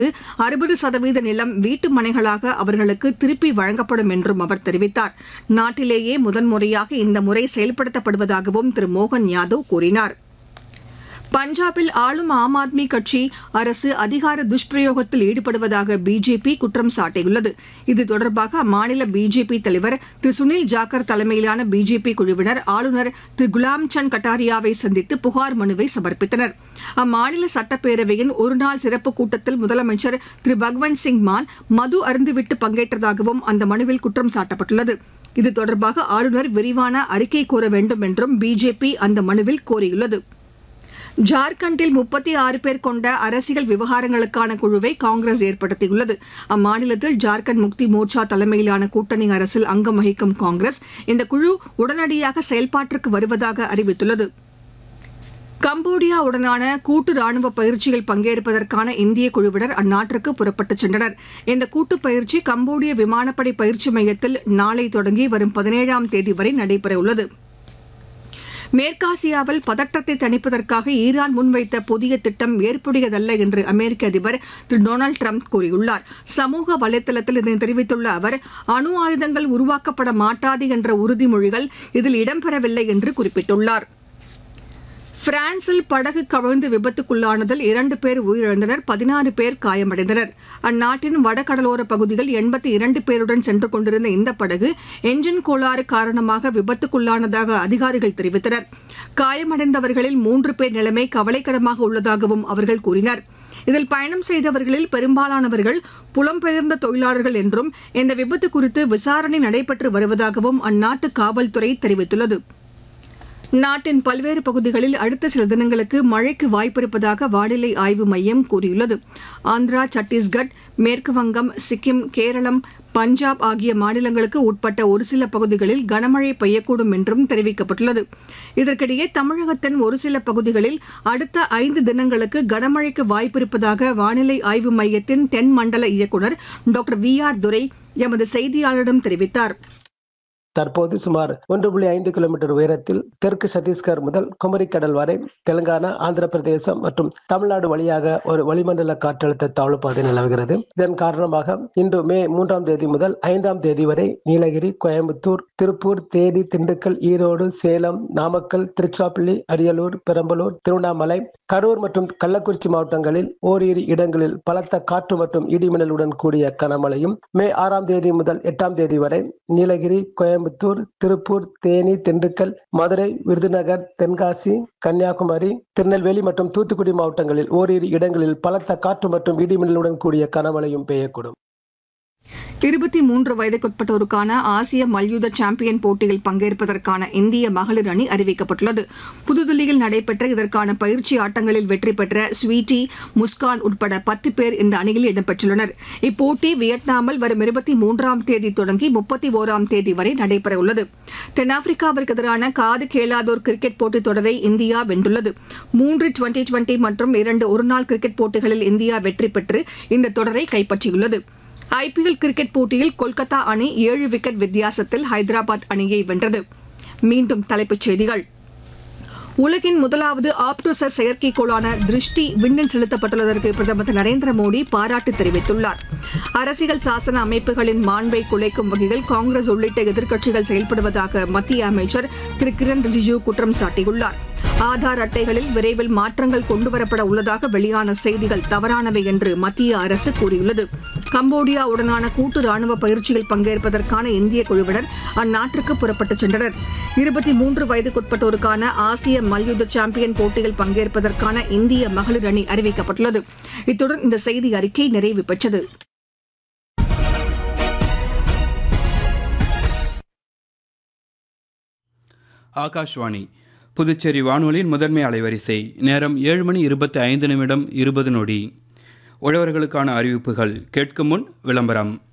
அறுபது சதவீத நிலம் வீட்டு மனைகளாக அவர்களுக்கு திருப்பி வழங்கப்படும் என்றும் அவர் தெரிவித்தார் நாட்டிலேயே முதன்முறையாக இந்த முறை செயல்படுத்தப்படுவதாகவும் திரு மோகன் யாதவ் கூறினார் பஞ்சாபில் ஆளும் ஆம் ஆத்மி கட்சி அரசு அதிகார துஷ்பிரயோகத்தில் ஈடுபடுவதாக பிஜேபி குற்றம் சாட்டியுள்ளது இது தொடர்பாக அம்மாநில பிஜேபி தலைவர் திரு சுனில் ஜாக்கர் தலைமையிலான பிஜேபி குழுவினர் ஆளுநர் திரு குலாம் சந்த் கட்டாரியாவை சந்தித்து புகார் மனுவை சமர்ப்பித்தனர் அம்மாநில சட்டப்பேரவையின் ஒருநாள் சிறப்பு கூட்டத்தில் முதலமைச்சர் திரு பகவந்த் சிங் மான் மது அருந்துவிட்டு பங்கேற்றதாகவும் அந்த மனுவில் குற்றம் சாட்டப்பட்டுள்ளது இது தொடர்பாக ஆளுநர் விரிவான அறிக்கை கோர வேண்டும் என்றும் பிஜேபி அந்த மனுவில் கோரியுள்ளது ஜார்க்கண்டில் முப்பத்தி ஆறு பேர் கொண்ட அரசியல் விவகாரங்களுக்கான குழுவை காங்கிரஸ் ஏற்படுத்தியுள்ளது அம்மாநிலத்தில் ஜார்க்கண்ட் முக்தி மோர்ச்சா தலைமையிலான கூட்டணி அரசில் அங்கம் வகிக்கும் காங்கிரஸ் இந்த குழு உடனடியாக செயல்பாட்டிற்கு வருவதாக அறிவித்துள்ளது கம்போடியாவுடனான கூட்டு ராணுவ பயிற்சியில் பங்கேற்பதற்கான இந்திய குழுவினர் அந்நாட்டிற்கு புறப்பட்டுச் சென்றனர் இந்த கூட்டு பயிற்சி கம்போடிய விமானப்படை பயிற்சி மையத்தில் நாளை தொடங்கி வரும் பதினேழாம் தேதி வரை நடைபெறவுள்ளது மேற்காசியாவில் பதற்றத்தை தணிப்பதற்காக ஈரான் முன்வைத்த புதிய திட்டம் ஏற்புடையதல்ல என்று அமெரிக்க அதிபர் திரு டொனால்டு டிரம்ப் கூறியுள்ளார் சமூக வலைதளத்தில் இதனை தெரிவித்துள்ள அவர் அணு ஆயுதங்கள் உருவாக்கப்பட மாட்டாது என்ற உறுதிமொழிகள் இதில் இடம்பெறவில்லை என்று குறிப்பிட்டுள்ளார் பிரான்சில் படகு கவிழ்ந்து விபத்துக்குள்ளானதில் இரண்டு பேர் உயிரிழந்தனர் பதினாறு பேர் காயமடைந்தனர் அந்நாட்டின் வடகடலோர பகுதியில் எண்பத்தி இரண்டு பேருடன் சென்று கொண்டிருந்த இந்த படகு என்ஜின் கோளாறு காரணமாக விபத்துக்குள்ளானதாக அதிகாரிகள் தெரிவித்தனர் காயமடைந்தவர்களில் மூன்று பேர் நிலைமை கவலைக்கிடமாக உள்ளதாகவும் அவர்கள் கூறினர் இதில் பயணம் செய்தவர்களில் பெரும்பாலானவர்கள் புலம்பெயர்ந்த தொழிலாளர்கள் என்றும் இந்த விபத்து குறித்து விசாரணை நடைபெற்று வருவதாகவும் அந்நாட்டு காவல்துறை தெரிவித்துள்ளது நாட்டின் பல்வேறு பகுதிகளில் அடுத்த சில தினங்களுக்கு மழைக்கு வாய்ப்பிருப்பதாக வானிலை ஆய்வு மையம் கூறியுள்ளது ஆந்திரா சத்தீஸ்கட் மேற்கு வங்கம் சிக்கிம் கேரளம் பஞ்சாப் ஆகிய மாநிலங்களுக்கு உட்பட்ட ஒரு சில பகுதிகளில் கனமழை பெய்யக்கூடும் என்றும் தெரிவிக்கப்பட்டுள்ளது இதற்கிடையே தமிழகத்தின் ஒரு சில பகுதிகளில் அடுத்த ஐந்து தினங்களுக்கு கனமழைக்கு வாய்ப்பிருப்பதாக வானிலை ஆய்வு மையத்தின் தென் மண்டல இயக்குநர் டாக்டர் வி ஆர் துரை எமது செய்தியாளரிடம் தெரிவித்தார் தற்போது சுமார் ஒன்று புள்ளி ஐந்து கிலோமீட்டர் உயரத்தில் தெற்கு சத்தீஸ்கர் முதல் குமரிக்கடல் வரை தெலுங்கானா ஆந்திர பிரதேசம் மற்றும் தமிழ்நாடு வழியாக ஒரு வளிமண்டல காற்றழுத்த தாழ்வு பாதை நிலவுகிறது இதன் காரணமாக இன்று மே மூன்றாம் தேதி முதல் ஐந்தாம் தேதி வரை நீலகிரி கோயம்புத்தூர் திருப்பூர் தேனி திண்டுக்கல் ஈரோடு சேலம் நாமக்கல் திருச்சிராப்பள்ளி அரியலூர் பெரம்பலூர் திருவண்ணாமலை கரூர் மற்றும் கள்ளக்குறிச்சி மாவட்டங்களில் ஓரிரு இடங்களில் பலத்த காற்று மற்றும் இடிமின்னலுடன் கூடிய கனமழையும் மே ஆறாம் தேதி முதல் எட்டாம் தேதி வரை நீலகிரி கோயம்புத்தூர் கோயம்புத்தூர் திருப்பூர் தேனி திண்டுக்கல் மதுரை விருதுநகர் தென்காசி கன்னியாகுமரி திருநெல்வேலி மற்றும் தூத்துக்குடி மாவட்டங்களில் ஓரிரு இடங்களில் பலத்த காற்று மற்றும் இடிமின்னலுடன் கூடிய கனமழையும் பெய்யக்கூடும் இருபத்தி மூன்று வயதுக்குட்பட்டோருக்கான ஆசிய மல்யுத்த சாம்பியன் போட்டியில் பங்கேற்பதற்கான இந்திய மகளிர் அணி அறிவிக்கப்பட்டுள்ளது புதுதில்லியில் நடைபெற்ற இதற்கான பயிற்சி ஆட்டங்களில் வெற்றி பெற்ற ஸ்வீட்டி முஸ்கான் உட்பட பத்து பேர் இந்த அணியில் இடம்பெற்றுள்ளனர் இப்போட்டி வியட்நாமில் வரும் இருபத்தி மூன்றாம் தேதி தொடங்கி முப்பத்தி ஓராம் தேதி வரை நடைபெறவுள்ளது தென்னாப்பிரிக்காவிற்கு எதிரான காது கேளாதோர் கிரிக்கெட் போட்டித் தொடரை இந்தியா வென்றுள்ளது மூன்று டுவெண்டி டுவெண்டி மற்றும் இரண்டு ஒருநாள் கிரிக்கெட் போட்டிகளில் இந்தியா வெற்றி பெற்று இந்த தொடரை கைப்பற்றியுள்ளது ஐபிஎல் கிரிக்கெட் போட்டியில் கொல்கத்தா அணி ஏழு விக்கெட் வித்தியாசத்தில் ஹைதராபாத் அணியை வென்றது மீண்டும் தலைப்புச் செய்திகள் உலகின் முதலாவது ஆப்டோசர் செயற்கைக்கோளான திருஷ்டி விண்ணில் செலுத்தப்பட்டுள்ளதற்கு பிரதமர் திரு நரேந்திர மோடி பாராட்டு தெரிவித்துள்ளார் அரசியல் சாசன அமைப்புகளின் மாண்பை குலைக்கும் வகையில் காங்கிரஸ் உள்ளிட்ட எதிர்க்கட்சிகள் செயல்படுவதாக மத்திய அமைச்சர் திரு கிரண் ரிஜிஜூ குற்றம் சாட்டியுள்ளார் ஆதார் அட்டைகளில் விரைவில் மாற்றங்கள் கொண்டுவரப்பட உள்ளதாக வெளியான செய்திகள் தவறானவை என்று மத்திய அரசு கூறியுள்ளது கம்போடியாவுடனான கூட்டு ராணுவ பயிற்சியில் பங்கேற்பதற்கான இந்திய குழுவினர் அந்நாட்டிற்கு புறப்பட்டுச் சென்றனர் இருபத்தி மூன்று வயதுக்குட்பட்டோருக்கான ஆசிய மல்யுத்த சாம்பியன் போட்டியில் பங்கேற்பதற்கான இந்திய மகளிர் அணி அறிவிக்கப்பட்டுள்ளது இத்துடன் இந்த செய்தி அறிக்கை நிறைவு பெற்றது ஆகாஷ்வாணி புதுச்சேரி வானொலியின் முதன்மை அலைவரிசை நேரம் ஏழு மணி இருபத்தி ஐந்து நிமிடம் இருபது நொடி உழவர்களுக்கான அறிவிப்புகள் கேட்கும் முன் விளம்பரம்